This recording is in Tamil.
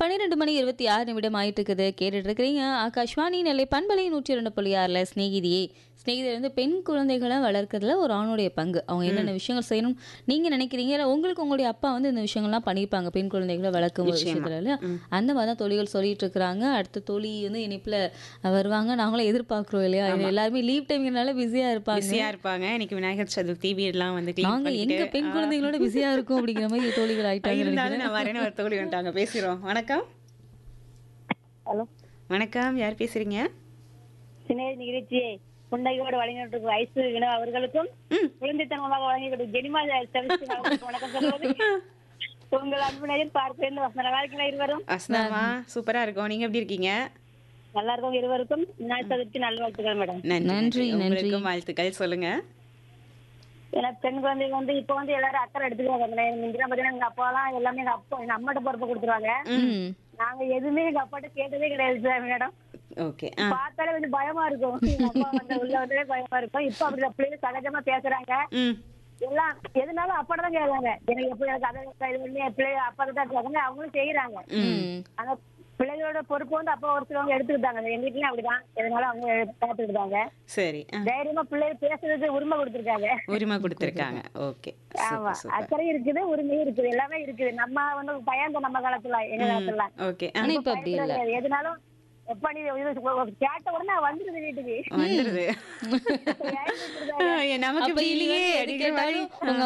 பன்னிரெண்டு மணி இருபத்தி ஆறு நிமிடம் ஆயிட்டு இருக்குது கேட்டுட்டு இருக்கிறீங்க ஆகாஷ்வாணி நெல்லை பண்பலை நூற்றி இரண்டு புள்ளி ஆறில் ஸ்நேகிதியே ஸ்நேகிதி வந்து பெண் குழந்தைகளை வளர்க்கறதுல ஒரு ஆணுடைய பங்கு அவங்க என்னென்ன விஷயங்கள் செய்யணும் நீங்கள் நினைக்கிறீங்க இல்லை உங்களுக்கு உங்களுடைய அப்பா வந்து இந்த விஷயங்கள்லாம் பண்ணியிருப்பாங்க பெண் குழந்தைகளை வளர்க்கும் ஒரு விஷயத்துல இல்லையா அந்த மாதிரி தான் தொழில்கள் சொல்லிட்டு இருக்கிறாங்க அடுத்த தொழி வந்து இணைப்பில் வருவாங்க நாங்களும் எதிர்பார்க்குறோம் இல்லையா இது எல்லாருமே லீவ் டைம்னால பிஸியாக இருப்பாங்க பிஸியா இருப்பாங்க இன்னைக்கு விநாயகர் சதுர்த்தி வீடெல்லாம் வந்து clean நாங்க எங்க பண்ணிட்டு, பெண் ஆ, குழந்தைகளோட பிஸியா இருக்கும் அப்படிங்கிற மாதிரி தோழிகள் ஆயிட்டாங்க இருந்தாலும் நான் வரேன்னு ஒரு தோழி வந்துட்டாங்க பேசுறோம் வணக்கம் ஹலோ வணக்கம் யார் பேசுறீங்க சின்ன நிகழ்ச்சியை புண்டையோடு வழங்கிட்டு ஐசு வினோ அவர்களுக்கும் குழந்தைத்தனமாக வழங்கிட்டு ஜெனிமா சவிஸ்ரீ அவர்களுக்கும் வணக்கம் சொல்வது உங்கள் அன்பு நேயர் பார்ப்பேன் வசந்த வாழ்க்கையில இருவரும் அஸ்னாமா சூப்பரா இருக்கும் நீங்க எப்படி இருக்கீங்க நல்லா இருக்கும் இருவருக்கும் நாள் சதுர்த்தி நல்வாழ்த்துக்கள் மேடம் நன்றி நன்றி, நன்றி. உங்களுக்கும் வாழ்த்துக்கள் சொல்லுங்க ஏன்னா பெண் குழந்தைகள் வந்து இப்ப வந்து எல்லாரும் அக்கறை எடுத்துக்கிறாங்க முந்தினா பாத்தீங்கன்னா எங்க அப்பாலாம் எல்லாமே எங்க அப்பா எங்க அம்மாட்ட பொறுப்பு கொடுத்துருவாங்க ம் நாங்க எதுவுமே எங்க அப்பாட்ட கேட்டதே கிடையாது மேடம் ஓகே பார்த்தாலே கொஞ்சம் பயமா இருக்கும் எங்க அப்பா வந்து உள்ள வந்ததே பயமா இருக்கும் இப்ப அப்படி பிள்ளைங்க சகஜமா பேசுறாங்க ம் எல்லாம் எதுனாலும் அப்பா தான் கேட்காங்க எனக்கு எப்ப எனக்கு அதை இது பண்ணி என் பிள்ளைங்க அப்பா தான் கேட்காங்க அவங்களும் செய்யறாங்க ம் ஆனா பிள்ளைகளோட பொறுப்பு வந்து அப்பா ஒரு சிலவங்க எடுத்துக்கிட்டாங்க எங்க வீட்லயும் அப்படிதான் எதனால அவங்க பார்த்துக்கிட்டாங்க சரி ஆ, தைரியமா பிள்ளைகள் பேசுறதுக்கு உரிமை கொடுத்துருக்காங்க உரிமை கொடுத்துருக்காங்க ஓகே ஆமா சூப்பர் சூப்பர் அக்கறை இருக்குது உரிமையும் இருக்குது எல்லாமே இருக்குது நம்ம வந்து பயந்தோம் நம்ம காலத்துல எங்க காலத்துல ஓகே ஆனா இப்ப அப்படி இல்ல கிடையாது. எதுனாலும் எப்ப நீ இது கேட்ட உடனே வந்துருது வீட்டுக்கு வந்துருது ஏன் இப்படி இருக்காங்க? நமக்கு அப்ப இப்படி இனி இல்லையே வந்து எது அப்படிங்கிற மாதிரி கேட்டாலும் உங்க